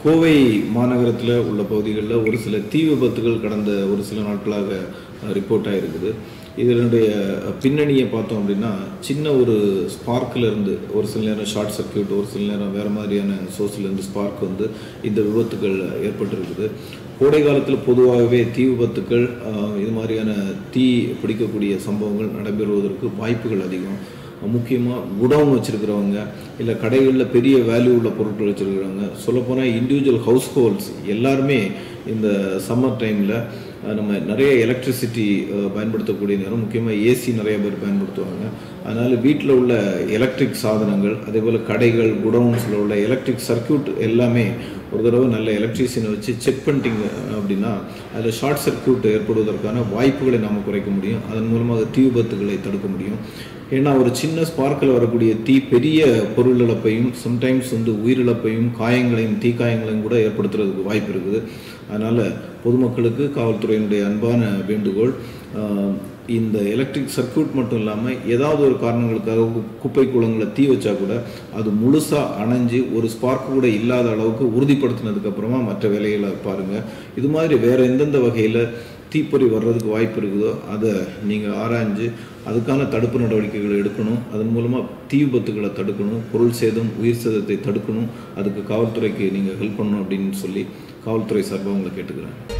கோவை மாநகரத்தில் உள்ள பகுதிகளில் ஒரு சில தீ விபத்துகள் கடந்த ஒரு சில நாட்களாக ரிப்போர்ட் ஆகிருக்குது இதனுடைய பின்னணியை பார்த்தோம் அப்படின்னா சின்ன ஒரு ஸ்பார்க்கில் இருந்து ஒரு சில நேரம் ஷார்ட் சர்க்யூட் ஒரு சில நேரம் வேறு மாதிரியான சோர்ஸ்ல இருந்து ஸ்பார்க் வந்து இந்த விபத்துகள் ஏற்பட்டிருக்குது கோடை காலத்தில் பொதுவாகவே தீ விபத்துக்கள் அஹ், இது மாதிரியான தீ பிடிக்கக்கூடிய சம்பவங்கள் நடைபெறுவதற்கு வாய்ப்புகள் அதிகம் முக்கியமாக குடவுன் வச்சுருக்கிறவங்க இல்லை கடைகளில் பெரிய வேல்யூ உள்ள பொருட்கள் வச்சுருக்கிறவங்க சொல்லப்போனால் இண்டிவிஜுவல் ஹவுஸ் ஹோல்ட்ஸ் எல்லாருமே இந்த சம்மர் டைமில் நம்ம நிறைய எலக்ட்ரிசிட்டி பயன்படுத்தக்கூடிய நேரம் முக்கியமாக ஏசி நிறைய பேர் பயன்படுத்துவாங்க அதனால் வீட்டில் உள்ள எலக்ட்ரிக் சாதனங்கள் அதே போல் கடைகள் குடவுன்ஸில் உள்ள எலக்ட்ரிக் சர்க்யூட் எல்லாமே ஒரு தடவை நல்ல எலக்ட்ரிஷியனை வச்சு செக் பண்ணிட்டீங்க அப்படின்னா அதில் ஷார்ட் சர்க்யூட் ஏற்படுவதற்கான வாய்ப்புகளை நாம் குறைக்க முடியும் அதன் மூலமாக தீ விபத்துகளை தடுக்க முடியும் ஏன்னா ஒரு சின்ன ஸ்பார்க்கில் வரக்கூடிய தீ பெரிய பொருள் இழப்பையும் சம்டைம்ஸ் வந்து உயிரிழப்பையும் காயங்களையும் தீக்காயங்களையும் கூட ஏற்படுத்துறதுக்கு வாய்ப்பு இருக்குது அதனால் பொதுமக்களுக்கு காவல்துறையினுடைய அன்பான வேண்டுகோள் ஆஹ், இந்த எலக்ட்ரிக் சர்க்யூட் மட்டும் இல்லாமல் ஏதாவது ஒரு காரணங்களுக்காக கு- குப்பை குளங்களை தீ வச்சா கூட அது முழுசாக அணைஞ்சு ஒரு ஸ்பார்க் கூட இல்லாத அளவுக்கு உறுதிப்படுத்தினதுக்கு அப்புறமா மற்ற வேலைகளை பாருங்கள் இது மாதிரி வேறு எந்தெந்த வகையில் தீப்பொறி வர்றதுக்கு வாய்ப்பு இருக்குதோ அதை நீங்கள் ஆராய்ஞ்சு அதுக்கான தடுப்பு நடவடிக்கைகளை எடுக்கணும் அதன் மூலமாக தீ விபத்துகளை தடுக்கணும் பொருள் சேதம் உயிர் சேதத்தை தடுக்கணும் அதுக்கு காவல்துறைக்கு நீங்கள் ஹெல்ப் பண்ணணும் அப்படின்னு சொல்லி காவல்துறை சார்பாக உங்களை கேட்டுக்கிறேன்